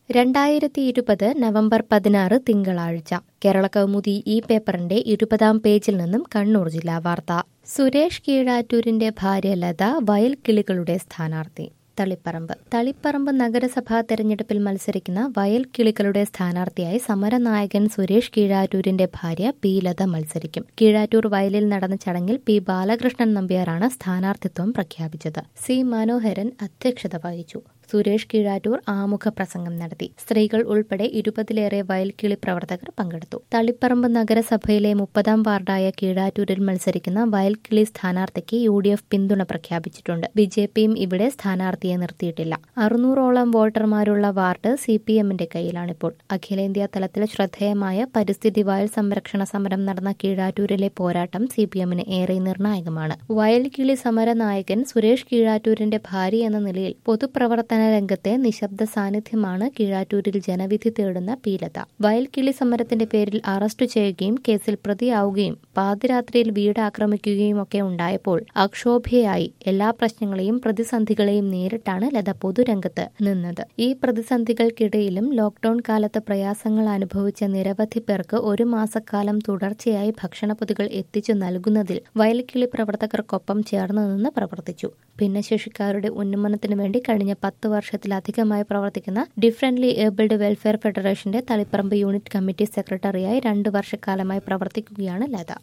രണ്ടായിരത്തി ഇരുപത് നവംബർ പതിനാറ് തിങ്കളാഴ്ച കേരള കൗമുദി ഈ പേപ്പറിന്റെ ഇരുപതാം പേജിൽ നിന്നും കണ്ണൂർ ജില്ലാ വാർത്ത സുരേഷ് കീഴാറ്റൂരിന്റെ ഭാര്യ ലത വയൽ കിളികളുടെ സ്ഥാനാർത്ഥി തളിപ്പറമ്പ് തളിപ്പറമ്പ് നഗരസഭാ തെരഞ്ഞെടുപ്പിൽ മത്സരിക്കുന്ന വയൽ കിളികളുടെ സ്ഥാനാർത്ഥിയായി സമരനായകൻ സുരേഷ് കീഴാറ്റൂരിന്റെ ഭാര്യ പി ലത മത്സരിക്കും കീഴാറ്റൂർ വയലിൽ നടന്ന ചടങ്ങിൽ പി ബാലകൃഷ്ണൻ നമ്പ്യാരാണ് സ്ഥാനാർത്ഥിത്വം പ്രഖ്യാപിച്ചത് സി മനോഹരൻ അധ്യക്ഷത വഹിച്ചു സുരേഷ് കീഴാറ്റൂർ ആമുഖ പ്രസംഗം നടത്തി സ്ത്രീകൾ ഉൾപ്പെടെ ഇരുപതിലേറെ വയൽക്കിളി പ്രവർത്തകർ പങ്കെടുത്തു തളിപ്പറമ്പ് നഗരസഭയിലെ മുപ്പതാം വാർഡായ കീഴാറ്റൂരിൽ മത്സരിക്കുന്ന വയൽക്കിളി സ്ഥാനാർത്ഥിക്ക് യു ഡി എഫ് പിന്തുണ പ്രഖ്യാപിച്ചിട്ടുണ്ട് ബി ജെ പിയും ഇവിടെ സ്ഥാനാർത്ഥിയെ നിർത്തിയിട്ടില്ല അറുന്നൂറോളം വോട്ടർമാരുള്ള വാർഡ് സി പി എമ്മിന്റെ കയ്യിലാണിപ്പോൾ അഖിലേന്ത്യാ തലത്തിൽ ശ്രദ്ധേയമായ പരിസ്ഥിതി വയൽ സംരക്ഷണ സമരം നടന്ന കീഴാറ്റൂരിലെ പോരാട്ടം സി പി എമ്മിന് ഏറെ നിർണായകമാണ് വയൽക്കിളി സമര നായകൻ സുരേഷ് കീഴാറ്റൂരിന്റെ ഭാര്യ എന്ന നിലയിൽ പൊതുപ്രവർത്തന പ്രവർത്തന രംഗത്തെ നിശബ്ദ സാന്നിധ്യമാണ് കീഴാറ്റൂരിൽ ജനവിധി തേടുന്ന പീലത വയൽക്കിളി സമരത്തിന്റെ പേരിൽ അറസ്റ്റ് ചെയ്യുകയും കേസിൽ പ്രതിയാവുകയും പാതിരാത്രിയിൽ വീട് ആക്രമിക്കുകയും ഒക്കെ ഉണ്ടായപ്പോൾ അക്ഷോഭ്യയായി എല്ലാ പ്രശ്നങ്ങളെയും പ്രതിസന്ധികളെയും നേരിട്ടാണ് ലത പൊതുരംഗത്ത് നിന്നത് ഈ പ്രതിസന്ധികൾക്കിടയിലും ലോക്ഡൌൺ കാലത്ത് പ്രയാസങ്ങൾ അനുഭവിച്ച നിരവധി പേർക്ക് ഒരു മാസക്കാലം തുടർച്ചയായി ഭക്ഷണപ്പൊതികൾ എത്തിച്ചു നൽകുന്നതിൽ വയൽക്കിളി പ്രവർത്തകർക്കൊപ്പം ചേർന്ന് നിന്ന് പ്രവർത്തിച്ചു ഭിന്നശേഷിക്കാരുടെ ഉന്നമനത്തിനു വേണ്ടി കഴിഞ്ഞ പത്ത് വർഷത്തിലധികമായി പ്രവർത്തിക്കുന്ന ഡിഫറൻറ്റ്ലി ഏബിൾഡ് വെൽഫെയർ ഫെഡറേഷന്റെ തളിപ്പറമ്പ് യൂണിറ്റ് കമ്മിറ്റി സെക്രട്ടറിയായി രണ്ട് വർഷക്കാലമായി പ്രവർത്തിക്കുകയാണ് ലത